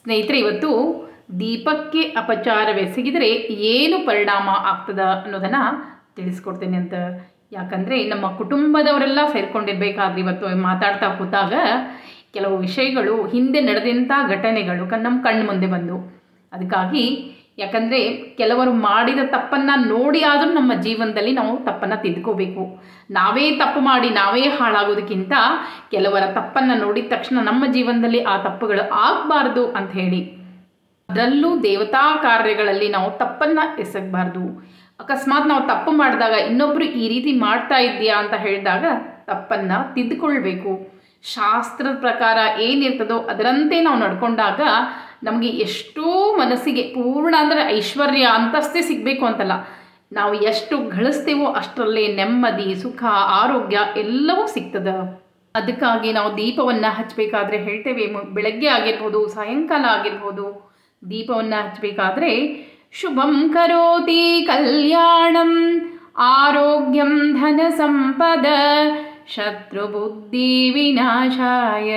ಸ್ನೇಹಿತರೆ ಇವತ್ತು ದೀಪಕ್ಕೆ ಅಪಚಾರವೆಸಗಿದರೆ ಏನು ಪರಿಣಾಮ ಆಗ್ತದ ಅನ್ನೋದನ್ನು ತಿಳಿಸ್ಕೊಡ್ತೇನೆ ಅಂತ ಯಾಕಂದರೆ ನಮ್ಮ ಕುಟುಂಬದವರೆಲ್ಲ ಸೇರ್ಕೊಂಡಿರ್ಬೇಕಾದ್ರೆ ಇವತ್ತು ಮಾತಾಡ್ತಾ ಕೂತಾಗ ಕೆಲವು ವಿಷಯಗಳು ಹಿಂದೆ ನಡೆದಂಥ ಘಟನೆಗಳು ಕಣ್ ನಮ್ಮ ಕಣ್ಣು ಮುಂದೆ ಬಂದು ಅದಕ್ಕಾಗಿ ಯಾಕಂದರೆ ಕೆಲವರು ಮಾಡಿದ ತಪ್ಪನ್ನು ನೋಡಿ ಆದರೂ ನಮ್ಮ ಜೀವನದಲ್ಲಿ ನಾವು ತಪ್ಪನ್ನು ತಿದ್ಕೋಬೇಕು ನಾವೇ ತಪ್ಪು ಮಾಡಿ ನಾವೇ ಹಾಳಾಗೋದಕ್ಕಿಂತ ಕೆಲವರ ತಪ್ಪನ್ನು ನೋಡಿದ ತಕ್ಷಣ ನಮ್ಮ ಜೀವನದಲ್ಲಿ ಆ ತಪ್ಪುಗಳು ಆಗಬಾರ್ದು ಅಂತ ಹೇಳಿ ಅದರಲ್ಲೂ ದೇವತಾ ಕಾರ್ಯಗಳಲ್ಲಿ ನಾವು ತಪ್ಪನ್ನು ಎಸಗಬಾರ್ದು ಅಕಸ್ಮಾತ್ ನಾವು ತಪ್ಪು ಮಾಡಿದಾಗ ಇನ್ನೊಬ್ಬರು ಈ ರೀತಿ ಮಾಡ್ತಾ ಇದೆಯಾ ಅಂತ ಹೇಳಿದಾಗ ತಪ್ಪನ್ನು ತಿದ್ದುಕೊಳ್ಬೇಕು ಶಾಸ್ತ್ರದ ಪ್ರಕಾರ ಏನಿರ್ತದೋ ಅದರಂತೆ ನಾವು ನಡ್ಕೊಂಡಾಗ ನಮಗೆ ಎಷ್ಟೋ ಮನಸ್ಸಿಗೆ ಪೂರ್ಣ ಅಂದರೆ ಐಶ್ವರ್ಯ ಅಂತಸ್ತೇ ಸಿಗಬೇಕು ಅಂತಲ್ಲ ನಾವು ಎಷ್ಟು ಗಳಿಸ್ತೇವೋ ಅಷ್ಟರಲ್ಲೇ ನೆಮ್ಮದಿ ಸುಖ ಆರೋಗ್ಯ ಎಲ್ಲವೂ ಸಿಗ್ತದೆ ಅದಕ್ಕಾಗಿ ನಾವು ದೀಪವನ್ನು ಹಚ್ಚಬೇಕಾದ್ರೆ ಹೇಳ್ತೇವೆ ಮು- ಬೆಳಗ್ಗೆ ಆಗಿರ್ಬೋದು ಸಾಯಂಕಾಲ ಆಗಿರ್ಬೋದು ದೀಪವನ್ನು ಹಚ್ಚಬೇಕಾದ್ರೆ ಶುಭಂ ಕರೋತಿ ಕಲ್ಯಾಣಂ ಆರೋಗ್ಯಂ ಧನ ಸಂಪದ ಶತ್ರುಬುದ್ಧಿ ವಿನಾಶಾಯ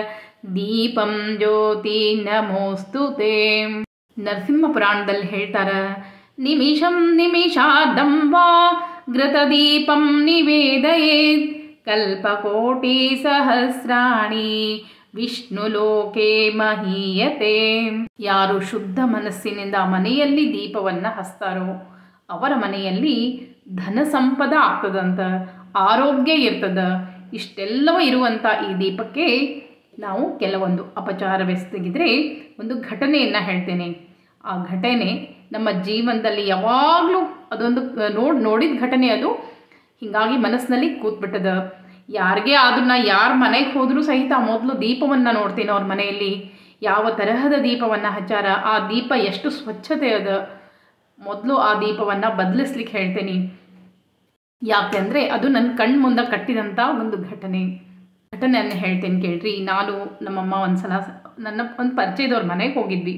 ದೀಪಂ ಜ್ಯೋತಿ ನಮೋಸ್ತುತೆ ನರಸಿಂಹ ಪುರಾಣದಲ್ಲಿ ಹೇಳ್ತಾರ ನಿಮಿಷಂ ನಿಮಿಷಾರ್ಧಂ ವಾ ಘೃತದೀಪಂ ನಿವೇದಯೇತ್ ಕಲ್ಪಕೋಟಿ ಸಹಸ್ರಾಣಿ ವಿಷ್ಣುಲೋಕೆ ಮಹೀಯತೆ ಯಾರು ಶುದ್ಧ ಮನಸ್ಸಿನಿಂದ ಮನೆಯಲ್ಲಿ ದೀಪವನ್ನು ಹಚ್ತಾರೋ ಅವರ ಮನೆಯಲ್ಲಿ ಧನ ಸಂಪದ ಆಗ್ತದಂತ ಆರೋಗ್ಯ ಇರ್ತದ ಇಷ್ಟೆಲ್ಲವೂ ಇರುವಂಥ ಈ ದೀಪಕ್ಕೆ ನಾವು ಕೆಲವೊಂದು ಅಪಚಾರವೆಸಗಿದ್ರೆ ಒಂದು ಘಟನೆಯನ್ನು ಹೇಳ್ತೇನೆ ಆ ಘಟನೆ ನಮ್ಮ ಜೀವನದಲ್ಲಿ ಯಾವಾಗಲೂ ಅದೊಂದು ನೋಡಿ ನೋಡಿದ ಘಟನೆ ಅದು ಹೀಗಾಗಿ ಮನಸ್ಸಿನಲ್ಲಿ ಕೂತ್ಬಿಟ್ಟದ ಯಾರಿಗೇ ಅದನ್ನ ಯಾರ ಮನೆಗೆ ಹೋದರೂ ಸಹಿತ ಮೊದಲು ದೀಪವನ್ನು ನೋಡ್ತೀನಿ ಅವ್ರ ಮನೆಯಲ್ಲಿ ಯಾವ ತರಹದ ದೀಪವನ್ನು ಹಚ್ಚಾರ ಆ ದೀಪ ಎಷ್ಟು ಸ್ವಚ್ಛತೆ ಅದ ಮೊದಲು ಆ ದೀಪವನ್ನು ಬದಲಿಸ್ಲಿಕ್ಕೆ ಹೇಳ್ತೇನೆ ಯಾಕೆಂದರೆ ಅದು ನನ್ನ ಕಣ್ಣು ಮುಂದೆ ಕಟ್ಟಿದಂಥ ಒಂದು ಘಟನೆ ಘಟನೆಯನ್ನು ಹೇಳ್ತೇನೆ ಕೇಳ್ರಿ ನಾನು ನಮ್ಮಮ್ಮ ಒಂದು ಸಲ ನನ್ನ ಒಂದು ಪರಿಚಯದವ್ರ ಮನೆಗೆ ಹೋಗಿದ್ವಿ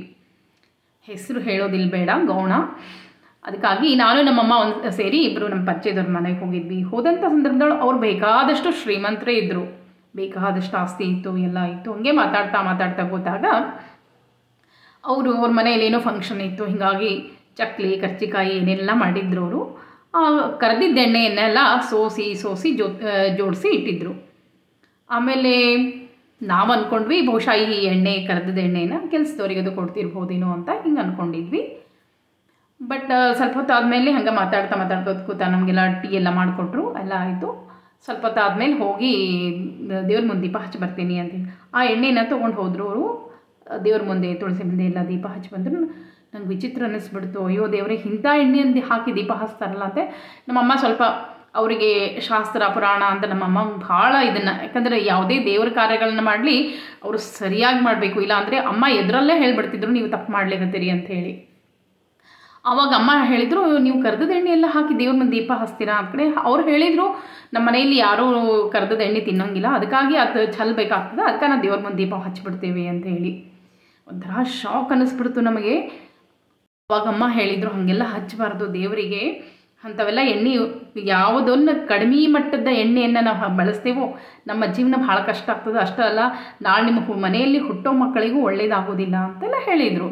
ಹೆಸರು ಹೇಳೋದಿಲ್ಲ ಬೇಡ ಗೌಣ ಅದಕ್ಕಾಗಿ ನಾನು ನಮ್ಮಮ್ಮ ಒಂದು ಸೇರಿ ಇಬ್ಬರು ನಮ್ಮ ಪರಿಚಯದವ್ರ ಮನೆಗೆ ಹೋಗಿದ್ವಿ ಹೋದಂಥ ಸಂದರ್ಭದೊಳು ಅವ್ರು ಬೇಕಾದಷ್ಟು ಶ್ರೀಮಂತರೇ ಇದ್ದರು ಬೇಕಾದಷ್ಟು ಆಸ್ತಿ ಇತ್ತು ಎಲ್ಲ ಇತ್ತು ಹಂಗೆ ಮಾತಾಡ್ತಾ ಮಾತಾಡ್ತಾ ಕೂತಾಗ ಅವರು ಅವ್ರ ಮನೆಯಲ್ಲಿ ಏನೋ ಫಂಕ್ಷನ್ ಇತ್ತು ಹೀಗಾಗಿ ಚಕ್ಲಿ ಕರ್ಚಿಕಾಯಿ ಏನೆಲ್ಲ ಮಾಡಿದ್ರು ಅವರು ಕರೆದಿದ್ದ ಎಣ್ಣೆಯನ್ನೆಲ್ಲ ಸೋಸಿ ಸೋಸಿ ಜೋ ಜೋಡಿಸಿ ಇಟ್ಟಿದ್ರು ಆಮೇಲೆ ನಾವು ಅಂದ್ಕೊಂಡ್ವಿ ಬಹುಶಃ ಈ ಎಣ್ಣೆ ಕರೆದಿದ್ದ ಎಣ್ಣೆನ ಕೆಲಸದವ್ರಿಗೆ ಅದು ಕೊಡ್ತಿರ್ಬೋದೇನೋ ಅಂತ ಹಿಂಗೆ ಅಂದ್ಕೊಂಡಿದ್ವಿ ಬಟ್ ಸ್ವಲ್ಪ ಹೊತ್ತು ಆದಮೇಲೆ ಹಂಗೆ ಮಾತಾಡ್ತಾ ಮಾತಾಡ್ಕೋತ ಕೂತ ನಮಗೆಲ್ಲ ಟೀ ಎಲ್ಲ ಮಾಡಿಕೊಟ್ರು ಎಲ್ಲ ಆಯಿತು ಸ್ವಲ್ಪ ಹೊತ್ತು ಆದಮೇಲೆ ಹೋಗಿ ದೇವ್ರ ಮುಂದೆ ದೀಪ ಹಚ್ಚಿ ಬರ್ತೀನಿ ಅಂತ ಹೇಳಿ ಆ ಎಣ್ಣೆನ ತೊಗೊಂಡು ಹೋದರು ಅವರು ದೇವ್ರ ಮುಂದೆ ತುಳಸಿ ಮುಂದೆ ಎಲ್ಲ ದೀಪ ಹಚ್ಚಿ ಬಂದರು ನಂಗೆ ವಿಚಿತ್ರ ಅನ್ನಿಸ್ಬಿಡ್ತು ಅಯ್ಯೋ ದೇವ್ರೆ ಇಂಥ ಎಣ್ಣೆ ಅಂದು ಹಾಕಿ ದೀಪ ಹಚ್ತಾರಲ್ಲ ಅಂತ ನಮ್ಮಮ್ಮ ಸ್ವಲ್ಪ ಅವರಿಗೆ ಶಾಸ್ತ್ರ ಪುರಾಣ ಅಂತ ನಮ್ಮಮ್ಮ ಭಾಳ ಇದನ್ನು ಯಾಕಂದರೆ ಯಾವುದೇ ದೇವ್ರ ಕಾರ್ಯಗಳನ್ನ ಮಾಡಲಿ ಅವರು ಸರಿಯಾಗಿ ಮಾಡಬೇಕು ಇಲ್ಲ ಅಂದರೆ ಅಮ್ಮ ಎದುರಲ್ಲೇ ಹೇಳ್ಬಿಡ್ತಿದ್ರು ನೀವು ತಪ್ಪು ಮಾಡ್ಲಿಕತ್ತೀರಿ ಅಂತ ಹೇಳಿ ಆವಾಗ ಅಮ್ಮ ಹೇಳಿದರು ನೀವು ಕರ್ದದ ಎಣ್ಣೆ ಎಲ್ಲ ಹಾಕಿ ದೇವ್ರ ಮುಂದೆ ದೀಪ ಹಚ್ತೀರಾ ಅಂತ ಕಡೆ ಅವ್ರು ಹೇಳಿದರು ನಮ್ಮ ಮನೆಯಲ್ಲಿ ಯಾರೂ ಕರ್ದದ ಎಣ್ಣೆ ತಿನ್ನೋಂಗಿಲ್ಲ ಅದಕ್ಕಾಗಿ ಅದು ಚೆಲ್ಲಬೇಕಾಗ್ತದೆ ಅದಕ್ಕೆ ನಾವು ದೇವ್ರ ಮುಂದೆ ದೀಪ ಹಚ್ಬಿಡ್ತೇವೆ ಅಂತ ಹೇಳಿ ಒಂಥರ ಶಾಕ್ ಅನ್ನಿಸ್ಬಿಡ್ತು ನಮಗೆ ಅವಾಗ ಅಮ್ಮ ಹೇಳಿದರು ಹಾಗೆಲ್ಲ ಹಚ್ಚಬಾರ್ದು ದೇವರಿಗೆ ಅಂಥವೆಲ್ಲ ಎಣ್ಣೆ ಯಾವುದನ್ನು ಕಡಿಮೆ ಮಟ್ಟದ ಎಣ್ಣೆಯನ್ನು ನಾವು ಬಳಸ್ತೇವೋ ನಮ್ಮ ಜೀವನ ಭಾಳ ಕಷ್ಟ ಆಗ್ತದೆ ಅಷ್ಟೇ ಅಲ್ಲ ನಾಳೆ ನಿಮ್ಮ ಹು- ಮನೆಯಲ್ಲಿ ಹುಟ್ಟೋ ಮಕ್ಕಳಿಗೂ ಒಳ್ಳೇದಾಗೋದಿಲ್ಲ ಅಂತೆಲ್ಲ ಹೇಳಿದರು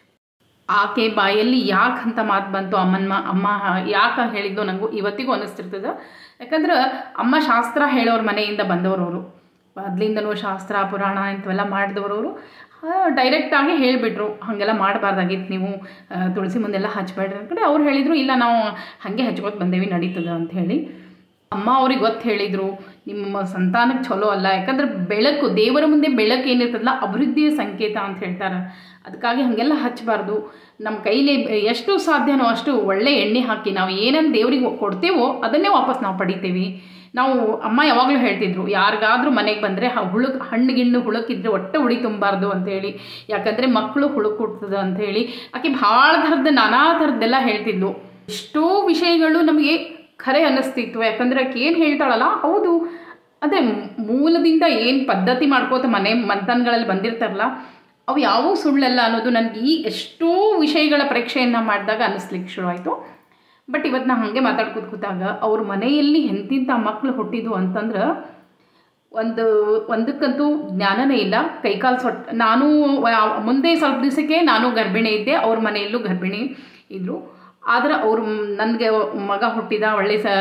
ಆಕೆ ಬಾಯಲ್ಲಿ ಯಾಕೆ ಅಂತ ಮಾತು ಬಂತು ಅಮ್ಮನ ಮಾ ಅಮ್ಮ ಯಾಕೆ ಹೇಳಿದ್ದು ನನಗೂ ಇವತ್ತಿಗೂ ಅನ್ನಿಸ್ತಿರ್ತದೆ ಯಾಕಂದ್ರೆ ಅಮ್ಮ ಶಾಸ್ತ್ರ ಹೇಳೋರ ಮನೆಯಿಂದ ಬಂದವರು ಅವರು ಮೊದಲಿಂದನೂ ಶಾಸ್ತ್ರ ಪುರಾಣ ಇಂಥವೆಲ್ಲ ಮಾಡಿದವರು ಡೈರೆಕ್ಟಾಗಿ ಹೇಳಿಬಿಟ್ರು ಹಾಗೆಲ್ಲ ಮಾಡಬಾರ್ದಾಗಿತ್ತು ನೀವು ಆ, ತುಳಸಿ ಮುಂದೆಲ್ಲ ಹಚ್ಬೇಡ್ರಿ ಅಂತ ಕಡೆ ಅವ್ರು ಹೇಳಿದರು ಇಲ್ಲ ನಾವು ಹಾಗೆ ಹಚ್ಕೋತ ಬಂದೇವಿ ನಡೀತದೆ ಅಂತ ಹೇಳಿ ಅಮ್ಮ ಅವ್ರಿಗೆ ಗೊತ್ತು ಹೇಳಿದರು ನಿಮ್ಮ ಸಂತಾನಕ್ಕೆ ಚಲೋ ಅಲ್ಲ ಯಾಕಂದ್ರೆ ಬೆಳಕು ದೇವರ ಮುಂದೆ ಬೆಳಕು ಏನಿರ್ತದಲ್ಲ ಅಭಿವೃದ್ಧಿಯ ಸಂಕೇತ ಅಂತ ಹೇಳ್ತಾರೆ ಅದಕ್ಕಾಗಿ ಹಾಗೆಲ್ಲ ಹಚ್ಚಬಾರ್ದು ನಮ್ಮ ಕೈಲಿ ಎಷ್ಟು ಸಾಧ್ಯನೋ ಅಷ್ಟು ಒಳ್ಳೆ ಎಣ್ಣೆ ಹಾಕಿ ನಾವು ಏನನ್ನು ದೇವರಿಗೆ ಕೊಡ್ತೇವೋ ಅದನ್ನೇ ವಾಪಸ್ ನಾವು ಪಡಿತೇವೆ ನಾವು ಅಮ್ಮ ಯಾವಾಗಲೂ ಹೇಳ್ತಿದ್ರು ಯಾರಿಗಾದ್ರೂ ಮನೆಗೆ ಬಂದರೆ ಹುಳುಕ್ ಹಣ್ಣು ಗಿಣ್ಣು ಹುಳುಕಿದ್ರೆ ಒಟ್ಟೆ ಉಳಿ ತುಂಬಾರ್ದು ಅಂತೇಳಿ ಯಾಕಂದರೆ ಮಕ್ಕಳು ಹುಳುಕ್ ಹುಡ್ತದ ಅಂಥೇಳಿ ಆಕೆ ಭಾಳ ಥರದ್ದು ನಾನಾ ಥರದ್ದೆಲ್ಲ ಹೇಳ್ತಿದ್ಲು ಎಷ್ಟೋ ವಿಷಯಗಳು ನಮಗೆ ಖರೆ ಅನ್ನಿಸ್ತಿತ್ತು ಯಾಕಂದರೆ ಆಕೆ ಏನು ಹೇಳ್ತಾಳಲ್ಲ ಹೌದು ಅದೇ ಮೂಲದಿಂದ ಏನು ಪದ್ಧತಿ ಮಾಡ್ಕೋತ ಮನೆ ಮಂಥನ್ಗಳಲ್ಲಿ ಬಂದಿರ್ತಾರಲ್ಲ ಅವು ಯಾವುವು ಸುಳ್ಳಲ್ಲ ಅನ್ನೋದು ನನಗೆ ಈ ಎಷ್ಟೋ ವಿಷಯಗಳ ಪರೀಕ್ಷೆಯನ್ನು ಮಾಡಿದಾಗ ಅನ್ನಿಸ್ಲಿಕ್ಕೆ ಶುರುವಾಯಿತು ಬಟ್ ಇವತ್ತು ನಾ ಹಾಗೆ ಮಾತಾಡ್ಕೊತ ಕೂತಾಗ ಅವ್ರ ಮನೆಯಲ್ಲಿ ಎಂತಿಂಥ ಮಕ್ಕಳು ಹುಟ್ಟಿದ್ವು ಅಂತಂದ್ರೆ ಒಂದು ಒಂದಕ್ಕಂತೂ ಜ್ಞಾನನೇ ಇಲ್ಲ ಕೈಕಾಲು ಸೊಟ್ ನಾನು ವ- ಮುಂದೆ ಸ್ವಲ್ಪ ದಿವಸಕ್ಕೆ ನಾನು ಗರ್ಭಿಣಿ ಇದ್ದೆ ಅವ್ರ ಮನೆಯಲ್ಲೂ ಗರ್ಭಿಣಿ ಇದ್ದರು ಆದರೆ ಅವರು ನನಗೆ ಮಗ ಹುಟ್ಟಿದ ಒಳ್ಳೆ ಸ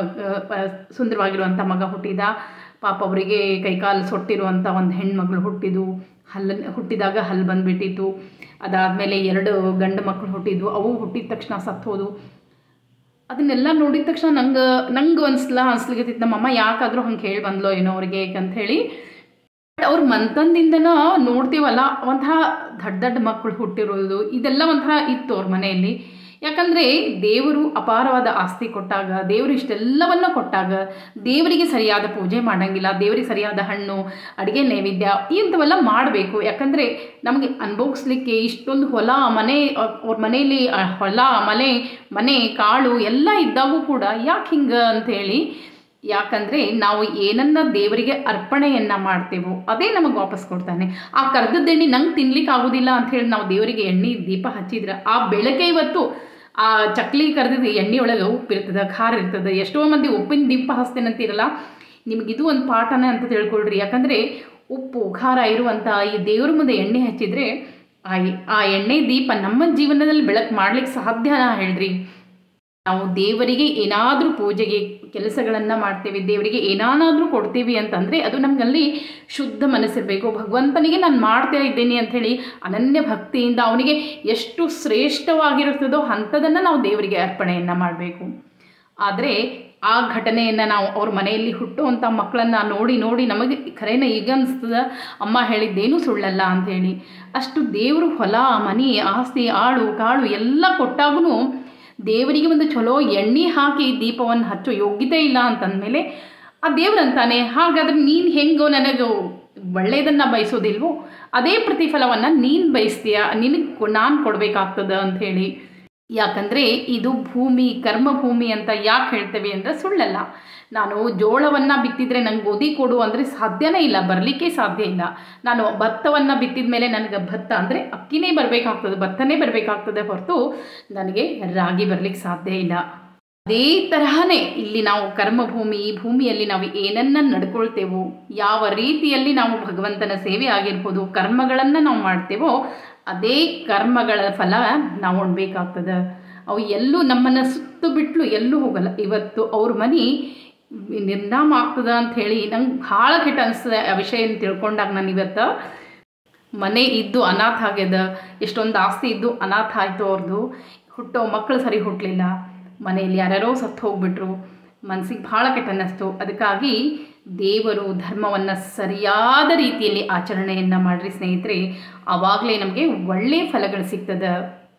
ಸುಂದರವಾಗಿರುವಂಥ ಮಗ ಹುಟ್ಟಿದ ಪಾಪ ಅವರಿಗೆ ಕೈಕಾಲು ಸೊಟ್ಟಿರುವಂಥ ಒಂದು ಹೆಣ್ಮಗಳು ಹುಟ್ಟಿದ್ದು ಹಲ್ಲು ಹುಟ್ಟಿದಾಗ ಹಲ್ಲು ಬಂದುಬಿಟ್ಟಿತ್ತು ಅದಾದಮೇಲೆ ಎರಡು ಗಂಡು ಮಕ್ಕಳು ಹುಟ್ಟಿದ್ವು ಅವು ಹುಟ್ಟಿದ ತಕ್ಷಣ ಸತ್ತೋದು ಅದನ್ನೆಲ್ಲ ನೋಡಿದ ತಕ್ಷಣ ನಂಗೆ ನಂಗೆ ಅನ್ಸ್ಲ ಅನ್ಸ್ಲಿಕತ್ತಿತ್ತು ನಮ್ಮಮ್ಮ ಯಾಕಾದರೂ ಹಂಗೆ ಹೇಳಿ ಬಂದ್ಲೋ ಏನೋ ಅವ್ರಿಗೆ ಅಂತ ಹೇಳಿ ಅವ್ರ ಮಂತಂದಿಂದನ ನೋಡ್ತೀವಲ್ಲ ಒಂಥರ ದೊಡ್ಡ ದೊಡ್ಡ ಮಕ್ಕಳು ಹುಟ್ಟಿರೋದು ಇದೆಲ್ಲ ಒಂಥರ ಇತ್ತು ಅವ್ರ ಮನೆಯಲ್ಲಿ ಯಾಕಂದರೆ ದೇವರು ಅಪಾರವಾದ ಆಸ್ತಿ ಕೊಟ್ಟಾಗ ದೇವರು ಇಷ್ಟೆಲ್ಲವನ್ನ ಕೊಟ್ಟಾಗ ದೇವರಿಗೆ ಸರಿಯಾದ ಪೂಜೆ ಮಾಡಂಗಿಲ್ಲ ದೇವರಿಗೆ ಸರಿಯಾದ ಹಣ್ಣು ಅಡುಗೆ ನೈವೇದ್ಯ ಇಂಥವೆಲ್ಲ ಮಾಡಬೇಕು ಯಾಕಂದರೆ ನಮಗೆ ಅನುಭವಿಸ್ಲಿಕ್ಕೆ ಇಷ್ಟೊಂದು ಹೊಲ ಮನೆ ಅವ್ರ ಮನೆಯಲ್ಲಿ ಆ ಹೊಲ ಮನೆ ಮನೆ ಕಾಳು ಎಲ್ಲ ಇದ್ದಾಗೂ ಕೂಡ ಯಾಕೆ ಹಿಂಗೆ ಅಂಥೇಳಿ ಯಾಕಂದರೆ ನಾವು ಏನನ್ನ ದೇವರಿಗೆ ಅರ್ಪಣೆಯನ್ನು ಮಾಡ್ತೇವೋ ಅದೇ ನಮಗೆ ವಾಪಸ್ ಕೊಡ್ತಾನೆ ಆ ಕರ್ದದ ಎಣ್ಣೆ ನಂಗೆ ತಿನ್ಲಿಕ್ಕೆ ಆಗೋದಿಲ್ಲ ಅಂಥೇಳಿ ನಾವು ದೇವರಿಗೆ ಎಣ್ಣೆ ದೀಪ ಹಚ್ಚಿದ್ರೆ ಆ ಬೆಳಕೆ ಇವತ್ತು ಆ ಚಕ್ಲಿ ಕರೆದಿದ್ದು ಎಣ್ಣೆ ಒಳಗೆ ಉಪ್ಪು ಇರ್ತದೆ ಖಾರ ಇರ್ತದೆ ಎಷ್ಟೋ ಮಂದಿ ಉಪ್ಪಿನ ದೀಪ ಹಚ್ತೇನೆ ಅಂತೀರಲ್ಲ ನಿಮಗಿದು ಒಂದು ಪಾಠನೇ ಅಂತ ತಿಳ್ಕೊಳ್ರಿ ಯಾಕಂದರೆ ಉಪ್ಪು ಖಾರ ಇರುವಂಥ ಈ ದೇವ್ರ ಮುಂದೆ ಎಣ್ಣೆ ಹಚ್ಚಿದ್ರೆ ಆ ಆ ಎಣ್ಣೆ ದೀಪ ನಮ್ಮ ಜೀವನದಲ್ಲಿ ಬೆಳಕು ಮಾಡ್ಲಿಕ್ಕೆ ಸಾಧ್ಯನಾ ಹೇಳ್ರಿ ನಾವು ದೇವರಿಗೆ ಏನಾದರೂ ಪೂಜೆಗೆ ಕೆಲಸಗಳನ್ನು ಮಾಡ್ತೇವೆ ದೇವರಿಗೆ ಏನಾದರೂ ಕೊಡ್ತೀವಿ ಅಂತಂದರೆ ಅದು ನಮಗಲ್ಲಿ ಶುದ್ಧ ಮನಸ್ಸಿರಬೇಕು ಭಗವಂತನಿಗೆ ನಾನು ಮಾಡ್ತಾ ಇದ್ದೇನೆ ಅಂಥೇಳಿ ಅನನ್ಯ ಭಕ್ತಿಯಿಂದ ಅವನಿಗೆ ಎಷ್ಟು ಶ್ರೇಷ್ಠವಾಗಿರುತ್ತದೋ ಅಂಥದನ್ನು ನಾವು ದೇವರಿಗೆ ಅರ್ಪಣೆಯನ್ನು ಮಾಡಬೇಕು ಆದರೆ ಆ ಘಟನೆಯನ್ನು ನಾವು ಅವ್ರ ಮನೆಯಲ್ಲಿ ಹುಟ್ಟುವಂಥ ಮಕ್ಕಳನ್ನು ನೋಡಿ ನೋಡಿ ನಮಗೆ ಖರೇನ ಈಗ ಅನಿಸ್ತದ ಅಮ್ಮ ಹೇಳಿದ್ದೇನೂ ಸುಳ್ಳಲ್ಲ ಅಂಥೇಳಿ ಅಷ್ಟು ದೇವರು ಹೊಲ ಮನೆ ಆಸ್ತಿ ಆಳು ಕಾಳು ಎಲ್ಲ ಕೊಟ್ಟಾಗೂ ದೇವರಿಗೆ ಒಂದು ಚಲೋ ಎಣ್ಣೆ ಹಾಕಿ ದೀಪವನ್ನು ಹಚ್ಚೋ ಯೋಗ್ಯತೆ ಇಲ್ಲ ಅಂತಂದಮೇಲೆ ಆ ದೇವ್ರಂತಾನೆ ಹಾಗಾದ್ರೆ ನೀನು ಹೆಂಗೋ ನನಗೆ ಒಳ್ಳೆಯದನ್ನು ಬಯಸೋದಿಲ್ವೋ ಅದೇ ಪ್ರತಿಫಲವನ್ನು ನೀನು ಬಯಸ್ತೀಯ ನಿನಗೆ ನಾನು ಕೊಡಬೇಕಾಗ್ತದ ಅಂಥೇಳಿ ಯಾಕಂದರೆ ಇದು ಭೂಮಿ ಕರ್ಮಭೂಮಿ ಅಂತ ಯಾಕೆ ಹೇಳ್ತೇವೆ ಅಂದರೆ ಸುಳ್ಳಲ್ಲ ನಾನು ಜೋಳವನ್ನು ಬಿತ್ತಿದ್ರೆ ನಂಗೆ ಗೋಧಿ ಕೊಡು ಅಂದರೆ ಸಾಧ್ಯನೇ ಇಲ್ಲ ಬರಲಿಕ್ಕೆ ಸಾಧ್ಯ ಇಲ್ಲ ನಾನು ಭತ್ತವನ್ನು ಬಿತ್ತಿದ ಮೇಲೆ ನನಗೆ ಭತ್ತ ಅಂದರೆ ಅಕ್ಕಿನೇ ಬರಬೇಕಾಗ್ತದೆ ಭತ್ತನೇ ಬರಬೇಕಾಗ್ತದೆ ಹೊರತು ನನಗೆ ರಾಗಿ ಬರಲಿಕ್ಕೆ ಸಾಧ್ಯ ಇಲ್ಲ ಅದೇ ತರಹನೇ ಇಲ್ಲಿ ನಾವು ಕರ್ಮಭೂಮಿ ಈ ಭೂಮಿಯಲ್ಲಿ ನಾವು ಏನನ್ನ ನಡ್ಕೊಳ್ತೇವೋ ಯಾವ ರೀತಿಯಲ್ಲಿ ನಾವು ಭಗವಂತನ ಸೇವೆ ಆಗಿರ್ಬೋದು ಕರ್ಮಗಳನ್ನು ನಾವು ಮಾಡ್ತೇವೋ ಅದೇ ಕರ್ಮಗಳ ಫಲ ನಾವು ಉಣ್ಬೇಕಾಗ್ತದೆ ಅವು ಎಲ್ಲೂ ನಮ್ಮನ್ನು ಸುತ್ತು ಬಿಟ್ಲು ಎಲ್ಲೂ ಹೋಗಲ್ಲ ಇವತ್ತು ಅವ್ರ ಮನೆ ನಿರ್ನಾಮ ಆಗ್ತದ ಅಂತ ಹೇಳಿ ನಂಗೆ ಭಾಳ ಕೆಟ್ಟ ಅನಿಸ್ತದೆ ಆ ವಿಷಯ ತಿಳ್ಕೊಂಡಾಗ ನಾನು ಇವತ್ತು ಮನೆ ಇದ್ದು ಅನಾಥ ಆಗ್ಯದ ಎಷ್ಟೊಂದು ಆಸ್ತಿ ಇದ್ದು ಅನಾಥ ಆಯಿತು ಅವ್ರದ್ದು ಹುಟ್ಟೋ ಮಕ್ಕಳು ಸರಿ ಹುಟ್ಟಲಿಲ್ಲ ಮನೆಯಲ್ಲಿ ಯಾರ್ಯಾರೋ ಸತ್ತು ಹೋಗ್ಬಿಟ್ರು ಮನಸ್ಸಿಗೆ ಭಾಳ ಕೆಟ್ಟ ಅನ್ನಿಸ್ತು ಅದಕ್ಕಾಗಿ ದೇವರು ಧರ್ಮವನ್ನು ಸರಿಯಾದ ರೀತಿಯಲ್ಲಿ ಆಚರಣೆಯನ್ನು ಮಾಡಿರಿ ಸ್ನೇಹಿತರೆ ಆವಾಗಲೇ ನಮಗೆ ಒಳ್ಳೆಯ ಫಲಗಳು ಸಿಗ್ತದೆ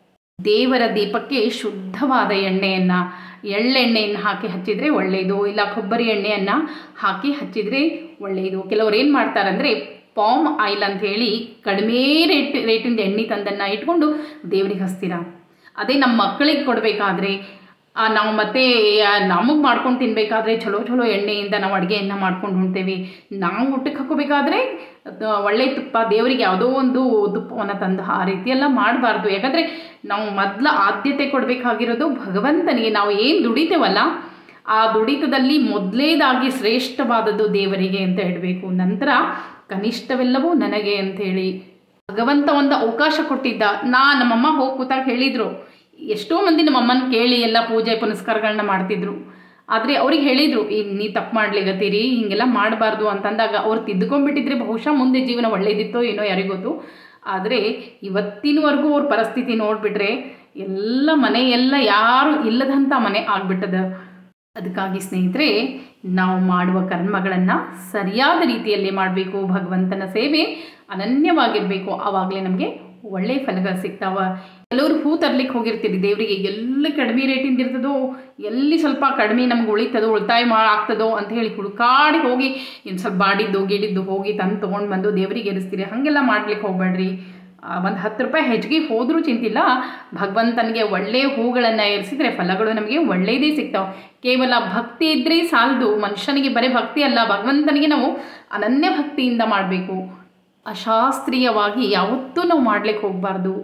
ದೇವರ ದೀಪಕ್ಕೆ ಶುದ್ಧವಾದ ಎಣ್ಣೆಯನ್ನು ಎಳ್ಳೆಣ್ಣೆಯನ್ನು ಹಾಕಿ ಹಚ್ಚಿದರೆ ಒಳ್ಳೆಯದು ಇಲ್ಲ ಕೊಬ್ಬರಿ ಎಣ್ಣೆಯನ್ನು ಹಾಕಿ ಹಚ್ಚಿದರೆ ಒಳ್ಳೆಯದು ಕೆಲವ್ರು ಏನು ಮಾಡ್ತಾರಂದರೆ ಪಾಮ್ ಆಯಿಲ್ ಅಂತ ಹೇಳಿ ಕಡಿಮೆ ರೇಟ್ ರೇಟಿಂದ ಎಣ್ಣೆ ತಂದನ್ನು ಇಟ್ಕೊಂಡು ದೇವ್ರಿಗೆ ಹಚ್ತೀರಾ ಅದೇ ನಮ್ಮ ಮಕ್ಕಳಿಗೆ ಕೊಡಬೇಕಾದ್ರೆ ನಾವು ಮತ್ತೆ ನಮಗೆ ಮಾಡ್ಕೊಂಡು ತಿನ್ನಬೇಕಾದ್ರೆ ಚಲೋ ಚಲೋ ಎಣ್ಣೆಯಿಂದ ನಾವು ಅಡುಗೆಯನ್ನು ಮಾಡ್ಕೊಂಡು ಉಣ್ತೇವೆ ನಾವು ಊಟಕ್ಕೆ ಹಾಕೋಬೇಕಾದ್ರೆ ಅದು ಒಳ್ಳೆ ತುಪ್ಪ ದೇವರಿಗೆ ಯಾವುದೋ ಒಂದು ತುಪ್ಪವನ್ನು ತಂದು ಆ ರೀತಿಯೆಲ್ಲ ಮಾಡಬಾರ್ದು ಯಾಕಂದರೆ ನಾವು ಮೊದಲ ಆದ್ಯತೆ ಕೊಡಬೇಕಾಗಿರೋದು ಭಗವಂತನಿಗೆ ನಾವು ಏನು ದುಡಿತೇವಲ್ಲ ಆ ದುಡಿತದಲ್ಲಿ ಮೊದಲೇದಾಗಿ ಶ್ರೇಷ್ಠವಾದದ್ದು ದೇವರಿಗೆ ಅಂತ ಹೇಳಬೇಕು ನಂತರ ಕನಿಷ್ಠವೆಲ್ಲವೂ ನನಗೆ ಅಂಥೇಳಿ ಭಗವಂತ ಒಂದು ಅವಕಾಶ ಕೊಟ್ಟಿದ್ದ ನಾ ನಮ್ಮಮ್ಮ ಹೋಗಿ ಕೂತಾಗ ಹೇಳಿದರು ಎಷ್ಟೋ ಮಂದಿ ನಮ್ಮಮ್ಮನ ಕೇಳಿ ಎಲ್ಲ ಪೂಜೆ ಪುನಸ್ಕಾರಗಳನ್ನ ಮಾಡ್ತಿದ್ರು ಆದರೆ ಅವ್ರಿಗೆ ಹೇಳಿದರು ಈ ನೀ ತಪ್ಪು ಮಾಡ್ಲಿಗತ್ತೀರಿ ಹೀಗೆಲ್ಲ ಮಾಡಬಾರ್ದು ಅಂತಂದಾಗ ಅವ್ರು ತಿದ್ದುಕೊಂಡ್ಬಿಟ್ಟಿದ್ರೆ ಬಹುಶಃ ಮುಂದೆ ಜೀವನ ಒಳ್ಳೇದಿತ್ತೋ ಏನೋ ಯಾರಿಗೂ ಗೊತ್ತು ಆದರೆ ಇವತ್ತಿನವರೆಗೂ ಅವ್ರ ಪರಿಸ್ಥಿತಿ ನೋಡಿಬಿಟ್ರೆ ಎಲ್ಲ ಮನೆ ಎಲ್ಲ ಯಾರು ಇಲ್ಲದಂಥ ಮನೆ ಆಗ್ಬಿಟ್ಟದ ಅದಕ್ಕಾಗಿ ಸ್ನೇಹಿತರೆ ನಾವು ಮಾಡುವ ಕರ್ಮಗಳನ್ನು ಸರಿಯಾದ ರೀತಿಯಲ್ಲಿ ಮಾಡಬೇಕು ಭಗವಂತನ ಸೇವೆ ಅನನ್ಯವಾಗಿರಬೇಕು ಆವಾಗಲೇ ನಮಗೆ ಒಳ್ಳೆಯ ಫಲಗಳು ಸಿಗ್ತಾವ ಕೆಲವರು ಹೂ ತರ್ಲಿಕ್ಕೆ ಹೋಗಿರ್ತೀರಿ ದೇವರಿಗೆ ಎಲ್ಲಿ ಕಡಿಮೆ ರೇಟಿಂದ ಇರ್ತದೋ ಎಲ್ಲಿ ಸ್ವಲ್ಪ ಕಡಿಮೆ ನಮ್ಗೆ ಉಳಿತದೋ ಉಳಿತಾಯ ಮಾ ಆಗ್ತದೋ ಅಂತ ಹೇಳಿ ಹುಡುಕಾಡಿ ಹೋಗಿ ಇನ್ನು ಸ್ವಲ್ಪ ಬಾಡಿದ್ದು ಗಿಡಿದ್ದು ಹೋಗಿ ತಂದು ತೊಗೊಂಡು ಬಂದು ದೇವರಿಗೆ ಎರಿಸ್ತೀರಿ ಹಾಗೆಲ್ಲ ಮಾಡ್ಲಿಕ್ಕೆ ಹೋಗ್ಬೇಡ್ರಿ ಒಂದು ಹತ್ತು ರೂಪಾಯಿ ಹೆಚ್ಚಿಗೆ ಹೋದರೂ ಚಿಂತಿಲ್ಲ ಭಗವಂತನಿಗೆ ಒಳ್ಳೆಯ ಹೂಗಳನ್ನು ಏರಿಸಿದರೆ ಫಲಗಳು ನಮಗೆ ಒಳ್ಳೆಯದೇ ಸಿಗ್ತಾವೆ ಕೇವಲ ಭಕ್ತಿ ಇದ್ದರೆ ಸಾಲದು ಮನುಷ್ಯನಿಗೆ ಬರೀ ಭಕ್ತಿ ಅಲ್ಲ ಭಗವಂತನಿಗೆ ನಾವು ಅನನ್ಯ ಭಕ್ತಿಯಿಂದ ಮಾಡಬೇಕು ಅಶಾಸ್ತ್ರೀಯವಾಗಿ ಯಾವತ್ತೂ ನಾವು ಮಾಡ್ಲಿಕ್ಕೆ ಹೋಗಬಾರ್ದು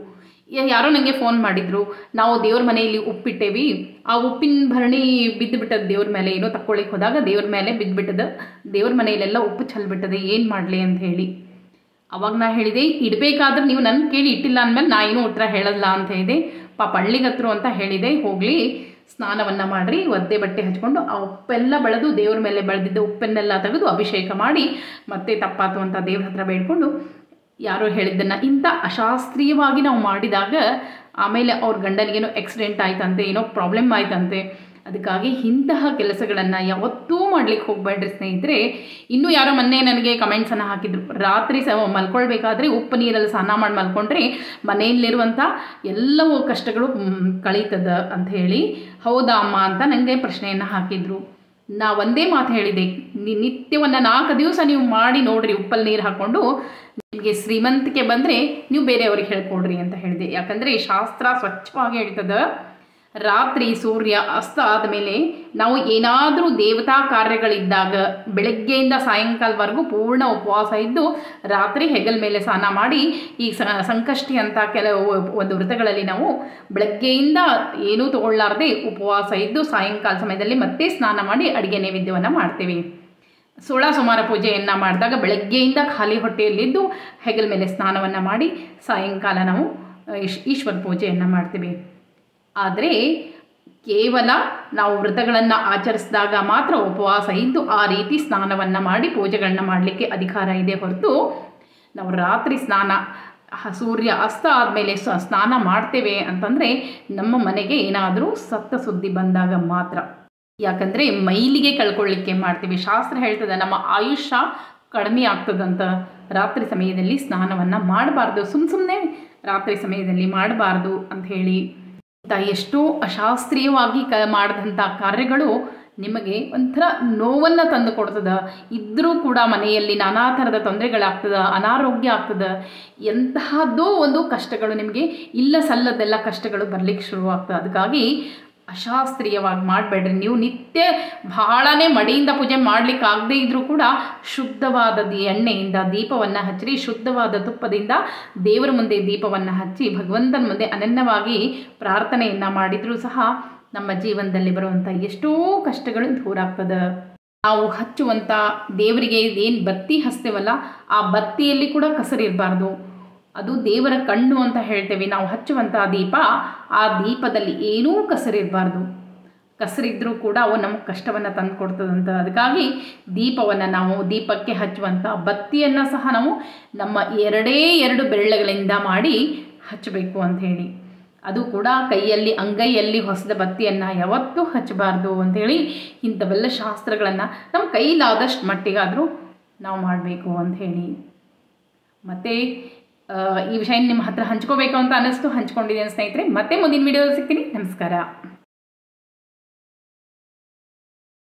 ಯ- ಯಾರೋ ನನಗೆ ಫೋನ್ ಮಾಡಿದ್ರು ನಾವು ದೇವ್ರ ಮನೆಯಲ್ಲಿ ಉಪ್ಪಿಟ್ಟೇವಿ ಆ ಉಪ್ಪಿನ ಭರಣಿ ಬಿದ್ದು ಬಿಟ್ಟದ ದೇವ್ರ ಮೇಲೆ ಏನೋ ತಕ್ಕೊಳ್ಳಿಕ್ಕೆ ಹೋದಾಗ ದೇವ್ರ ಮೇಲೆ ಬಿದ್ದುಬಿಟ್ಟದ ದೇವ್ರ ಮನೆಯಲ್ಲೆಲ್ಲ ಉಪ್ಪು ಚೆಲ್ಬಿಟ್ಟದೆ ಏನು ಮಾಡಲಿ ಅಂತ ಹೇಳಿ ಅವಾಗ ನಾ ಹೇಳಿದೆ ಇಡಬೇಕಾದ್ರೆ ನೀವು ನನ್ನ ಕೇಳಿ ಇಟ್ಟಿಲ್ಲ ಅಂದಮೇಲೆ ನಾ ಏನೂ ಉತ್ತರ ಹೇಳಲ್ಲ ಅಂತ ಹೇಳಿದೆ ಪಾಪ ಹಳ್ಳಿಗತ್ರು ಅಂತ ಹೇಳಿದೆ ಹೋಗಲಿ ಸ್ನಾನವನ್ನು ಮಾಡಿರಿ ಒದ್ದೆ ಬಟ್ಟೆ ಹಚ್ಕೊಂಡು ಆ ಉಪ್ಪೆಲ್ಲ ಬೆಳೆದು ದೇವ್ರ ಮೇಲೆ ಬೆಳೆದಿದ್ದ ಉಪ್ಪನ್ನೆಲ್ಲ ತೆಗೆದು ಅಭಿಷೇಕ ಮಾಡಿ ಮತ್ತೆ ತಪ್ಪಾತು ಅಂತ ದೇವ್ರ ಹತ್ರ ಬೇಡ್ಕೊಂಡು ಯಾರೋ ಹೇಳಿದ್ದನ್ನು ಇಂಥ ಅಶಾಸ್ತ್ರೀಯವಾಗಿ ನಾವು ಮಾಡಿದಾಗ ಆಮೇಲೆ ಅವ್ರ ಗಂಡನಿಗೇನೋ ಆಕ್ಸಿಡೆಂಟ್ ಆಯ್ತಂತೆ ಏನೋ ಪ್ರಾಬ್ಲಮ್ ಆಯ್ತಂತೆ ಅದಕ್ಕಾಗಿ ಇಂತಹ ಕೆಲಸಗಳನ್ನು ಯಾವತ್ತೂ ಮಾಡ್ಲಿಕ್ಕೆ ಹೋಗಬೇಡ್ರಿ ಸ್ನೇಹಿತರೆ ಇನ್ನೂ ಯಾರೋ ಮೊನ್ನೆ ನನಗೆ ಕಮೆಂಟ್ಸನ್ನು ಹಾಕಿದ್ರು ರಾತ್ರಿ ಸ ಮಲ್ಕೊಳ್ಬೇಕಾದ್ರೆ ಉಪ್ಪು ನೀರಲ್ಲಿ ಸ್ನಾನ ಮಾಡಿ ಮಲ್ಕೊಂಡ್ರೆ ಮನೆಯಲ್ಲಿರುವಂಥ ಎಲ್ಲವೂ ಕಷ್ಟಗಳು ಮ್, ಕಳೀತದ ಅಂತ ಹೇಳಿ ಹೌದಾ ಅಮ್ಮ ಅಂತ ನನಗೆ ಪ್ರಶ್ನೆಯನ್ನು ಹಾಕಿದ್ರು ನಾ ಒಂದೇ ಮಾತು ಹೇಳಿದೆ ನಿ- ನಿತ್ಯವನ್ನು ನಾಲ್ಕು ದಿವಸ ನೀವು ಮಾಡಿ ನೋಡ್ರಿ ಉಪ್ಪಲ್ಲಿ ನೀರು ಹಾಕ್ಕೊಂಡು ನಿಮಗೆ ಶ್ರೀಮಂತಿಕೆ ಬಂದರೆ ನೀವು ಬೇರೆಯವ್ರಿಗೆ ಹೇಳ್ಕೊಡ್ರಿ ಅಂತ ಹೇಳಿದೆ ಯಾಕಂದರೆ ಶಾಸ್ತ್ರ ಸ್ವಚ್ಛವಾಗಿ ಹೇಳ್ತದ ರಾತ್ರಿ ಸೂರ್ಯ ಅಸ್ತ ಆದಮೇಲೆ ನಾವು ಏನಾದರೂ ದೇವತಾ ಕಾರ್ಯಗಳಿದ್ದಾಗ ಬೆಳಗ್ಗೆಯಿಂದ ಸಾಯಂಕಾಲವರೆಗೂ ಪೂರ್ಣ ಉಪವಾಸ ಇದ್ದು ರಾತ್ರಿ ಹೆಗಲ ಮೇಲೆ ಸ್ನಾನ ಮಾಡಿ ಈ ಸ- ಸಂಕಷ್ಟಿ ಅಂತ ಕೆಲವು ಒಂದು ವ್ರತಗಳಲ್ಲಿ ನಾವು ಬೆಳಗ್ಗೆಯಿಂದ ಏನೂ ತಗೊಳ್ಳಾರ್ದೆ ಉಪವಾಸ ಇದ್ದು ಸಾಯಂಕಾಲ ಸಮಯದಲ್ಲಿ ಮತ್ತೆ ಸ್ನಾನ ಮಾಡಿ ಅಡುಗೆ ನೈವೇದ್ಯವನ್ನು ಮಾಡ್ತೇವೆ ಸೋಳ ಸುಮಾರ ಪೂಜೆಯನ್ನು ಮಾಡಿದಾಗ ಬೆಳಗ್ಗೆಯಿಂದ ಖಾಲಿ ಹೊಟ್ಟೆಯಲ್ಲಿದ್ದು ಹೆಗಲ ಮೇಲೆ ಸ್ನಾನವನ್ನು ಮಾಡಿ ಸಾಯಂಕಾಲ ನಾವು ಆ, ಈಶ್- ಈಶ್ವರ ಪೂಜೆಯನ್ನು ಮಾಡ್ತೀವಿ ಆದರೆ ಕೇವಲ ನಾವು ವ್ರತಗಳನ್ನು ಆಚರಿಸಿದಾಗ ಮಾತ್ರ ಉಪವಾಸ ಇದ್ದು ಆ ರೀತಿ ಸ್ನಾನವನ್ನು ಮಾಡಿ ಪೂಜೆಗಳನ್ನ ಮಾಡಲಿಕ್ಕೆ ಅಧಿಕಾರ ಇದೆ ಹೊರತು ನಾವು ರಾತ್ರಿ ಸ್ನಾನ ಹ- ಸೂರ್ಯ ಅಸ್ತ ಆದಮೇಲೆ ಸ್ನಾನ ಮಾಡ್ತೇವೆ ಅಂತಂದರೆ ನಮ್ಮ ಮನೆಗೆ ಏನಾದರೂ ಸತ್ತ ಸುದ್ದಿ ಬಂದಾಗ ಮಾತ್ರ ಯಾಕಂದರೆ ಮೈಲಿಗೆ ಕಳ್ಕೊಳ್ಳಿಕ್ಕೆ ಮಾಡ್ತೀವಿ ಶಾಸ್ತ್ರ ಹೇಳ್ತದೆ ನಮ್ಮ ಆಯುಷ್ಯ ಕಡಿಮೆ ಆಗ್ತದಂತ ರಾತ್ರಿ ಸಮಯದಲ್ಲಿ ಸ್ನಾನವನ್ನು ಮಾಡಬಾರ್ದು ಸುಮ್ಮ ಸುಮ್ಮನೆ ರಾತ್ರಿ ಸಮಯದಲ್ಲಿ ಮಾಡಬಾರ್ದು ಅಂತ ಹೇಳಿ ಇಂಥ ಎಷ್ಟೋ ಅಶಾಸ್ತ್ರೀಯವಾಗಿ ಕ ಮಾಡಿದಂಥ ಕಾರ್ಯಗಳು ನಿಮಗೆ ಒಂಥರ ನೋವನ್ನು ತಂದು ಕೊಡ್ತದ ಇದ್ದರೂ ಕೂಡ ಮನೆಯಲ್ಲಿ ನಾನಾ ಥರದ ತೊಂದರೆಗಳಾಗ್ತದ ಅನಾರೋಗ್ಯ ಆಗ್ತದ ಎಂತಹದ್ದೋ ಒಂದು ಕಷ್ಟಗಳು ನಿಮಗೆ ಇಲ್ಲ ಸಲ್ಲದೆಲ್ಲ ಕಷ್ಟಗಳು ಬರಲಿಕ್ಕೆ ಶುರುವಾಗ್ತದೆ ಅದಕ್ಕಾಗಿ ಅಶಾಸ್ತ್ರೀಯವಾಗಿ ಮಾಡಬೇಡ್ರಿ ನೀವು ನಿತ್ಯ ಬಹಳನೇ ಮಡಿಯಿಂದ ಪೂಜೆ ಮಾಡಲಿಕ್ಕೆ ಆಗದೇ ಇದ್ದರೂ ಕೂಡ ಶುದ್ಧವಾದ ದಿ- ಎಣ್ಣೆಯಿಂದ ದೀಪವನ್ನು ಹಚ್ಚಿರಿ ಶುದ್ಧವಾದ ತುಪ್ಪದಿಂದ ದೇವರ ಮುಂದೆ ದೀಪವನ್ನು ಹಚ್ಚಿ ಭಗವಂತನ ಮುಂದೆ ಅನನ್ಯವಾಗಿ ಪ್ರಾರ್ಥನೆಯನ್ನು ಮಾಡಿದರೂ ಸಹ ನಮ್ಮ ಜೀವನದಲ್ಲಿ ಬರುವಂಥ ಎಷ್ಟೋ ಕಷ್ಟಗಳು ದೂರ ಆಗ್ತದೆ ನಾವು ಹಚ್ಚುವಂಥ ದೇವರಿಗೆ ಏನು ಬತ್ತಿ ಹಚ್ತೇವಲ್ಲ ಆ ಬತ್ತಿಯಲ್ಲಿ ಕೂಡ ಕಸರಿರಬಾರ್ದು ಅದು ದೇವರ ಕಣ್ಣು ಅಂತ ಹೇಳ್ತೇವೆ ನಾವು ಹಚ್ಚುವಂಥ ದೀಪ ಆ ದೀಪದಲ್ಲಿ ಏನೂ ಕಸರಿರಬಾರ್ದು ಕಸರಿದ್ರೂ ಕೂಡ ಅವು ನಮಗೆ ಕಷ್ಟವನ್ನು ತಂದು ಕೊಡ್ತದಂತ ಅದಕ್ಕಾಗಿ ದೀಪವನ್ನು ನಾವು ದೀಪಕ್ಕೆ ಹಚ್ಚುವಂಥ ಬತ್ತಿಯನ್ನು ಸಹ ನಾವು ನಮ್ಮ ಎರಡೇ ಎರಡು ಬೆರಳುಗಳಿಂದ ಮಾಡಿ ಹಚ್ಚಬೇಕು ಅಂತ ಹೇಳಿ ಅದು ಕೂಡ ಕೈಯಲ್ಲಿ ಅಂಗೈಯಲ್ಲಿ ಹೊಸದ ಬತ್ತಿಯನ್ನು ಯಾವತ್ತೂ ಹಚ್ಚಬಾರ್ದು ಅಂಥೇಳಿ ಇಂಥವೆಲ್ಲ ಶಾಸ್ತ್ರಗಳನ್ನು ನಮ್ಮ ಕೈಲಾದಷ್ಟು ಮಟ್ಟಿಗಾದರೂ ನಾವು ಮಾಡಬೇಕು ಅಂತ ಹೇಳಿ ಮತ್ತು ಈ ವಿಷಯ ನಿಮ್ಮ ಹತ್ರ ಹಂಚ್ಕೋಬೇಕು ಅಂತ ಅನ್ನಿಸ್ತು ಹಂಚ್ಕೊಂಡಿದ್ದೀನಿ ಸ್ನೇಹಿತರೆ ಮತ್ತೆ ಮುಂದಿನ ವಿಡಿಯೋ ಸಿಗ್ತೀನಿ ನಮಸ್ಕಾರ